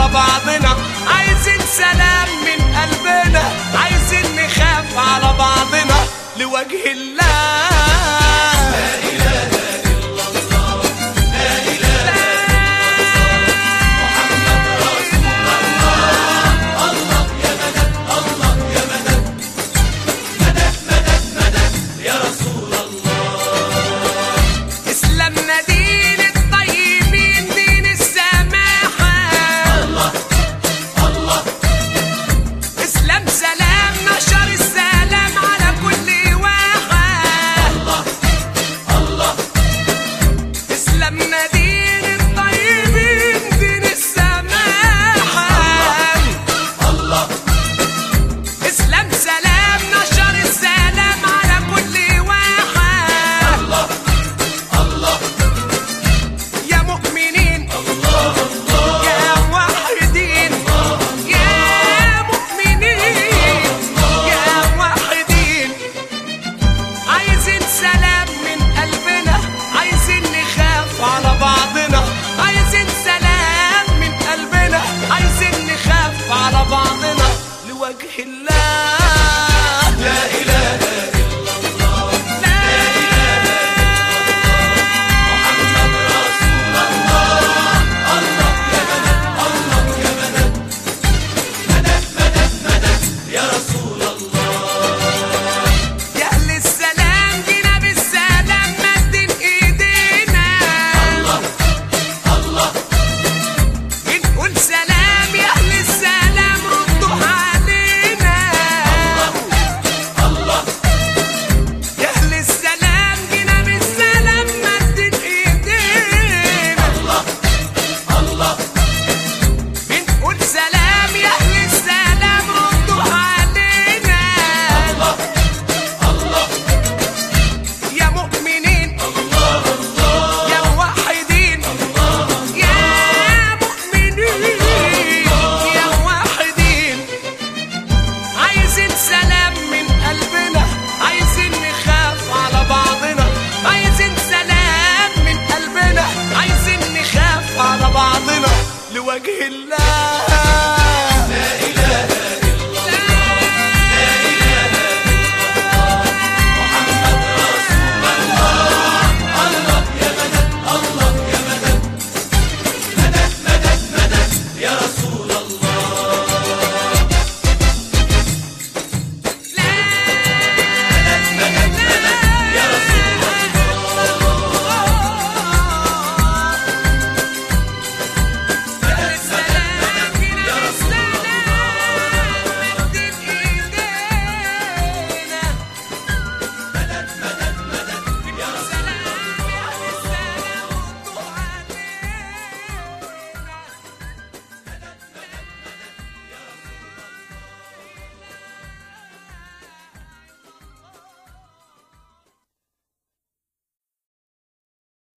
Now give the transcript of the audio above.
على بعضنا عايزين سلام من قلبنا عايزين نخاف على بعضنا لوجه الله اسلامنا دين الطيبين دين السماحة الله الله اسلام سلام نشر السلام على كل واحد الله الله اسلامنا دين الطيبين دين السماحة الله اسلام سلام نشر السلام على كل واحد يا مؤمنين يا موحدين يا مؤمنين يا موحدين عايزين سلام من قلبنا عايزين نخاف على بعضنا عايزين سلام من قلبنا عايزين نخاف على بعضنا لوجه الله لا إله إلا الله لا يا أهل السلام جينا بالسلام مدين إيدينا الله الله بنقول سلام يا أهل السلام ردوا علينا الله الله يا أهل السلام جينا بالسلام مدين إيدينا الله الله بنقول سلام يا أهل السلام ردوا علينا يا مؤمنين يا موحدين يا مؤمنين يا موحدين عايزين سلام من قلبنا عايزين نخاف على بعضنا عايزين سلام من قلبنا عايزين نخاف على بعضنا لوجه الله